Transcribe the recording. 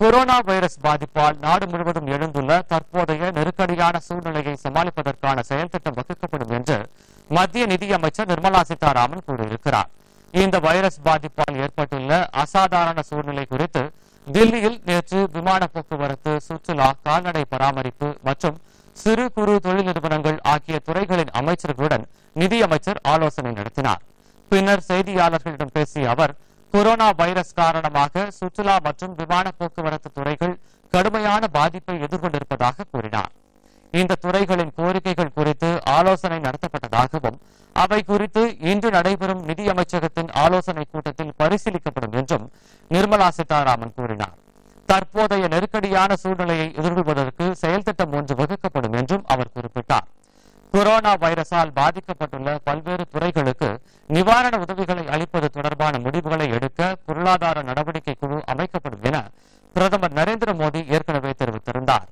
corona virus பாதிப்பால் நாடு முழுவதும் எழுந்துள்ள தற்போதைய நெருக்கடியான சூழ்நிலையை சமாளிப்பதற்கான செயல்திட்டம் வகுக்கப்படும் என்று மத்திய நிதியமைச்சர் நிர்மலா சீதாராமன் கூறியிருக்கிறார் இந்த வைரஸ் பாதிப்பால் ஏற்பட்டுள்ள அசாதாரண சூழ்நிலை குறித்து தில்லியில் நேற்று விமான போக்குவரத்து சுற்றுலா கால்நடை பராமரிப்பு மற்றும் சிறு குறு தொழில் நிறுவனங்கள் ஆகிய துறைகளின் அமைச்சர்களுடன் நிதியமைச்சர் ஆலோசனை நடத்தினார் பின்னர் செய்தியாளர்களிடம் பேசிய அவர் கொரோனா வைரஸ் காரணமாக சுற்றுலா மற்றும் விமான போக்குவரத்து துறைகள் கடுமையான பாதிப்பை எதிர்கொண்டிருப்பதாக கூறினார் இந்த துறைகளின் கோரிக்கைகள் குறித்து ஆலோசனை நடத்தப்பட்டதாகவும் அவை குறித்து இன்று நடைபெறும் நிதியமைச்சகத்தின் ஆலோசனை கூட்டத்தில் பரிசீலிக்கப்படும் என்றும் நிர்மலா சீதாராமன் கூறினார் தற்போதைய நெருக்கடியான சூழ்நிலையை எதிர்கொள்வதற்கு செயல் திட்டம் ஒன்று வகுக்கப்படும் என்றும் அவர் குறிப்பிட்டார் கொரோனா வைரஸால் பாதிக்கப்பட்டுள்ள பல்வேறு துறைகளுக்கு நிவாரண உதவிகளை அளிப்பது தொடர்பான முடிவுகளை எடுக்க பொருளாதார நடவடிக்கை குழு அமைக்கப்படும் என பிரதமர் நரேந்திர மோடி ஏற்கனவே தெரிவித்திருந்தார்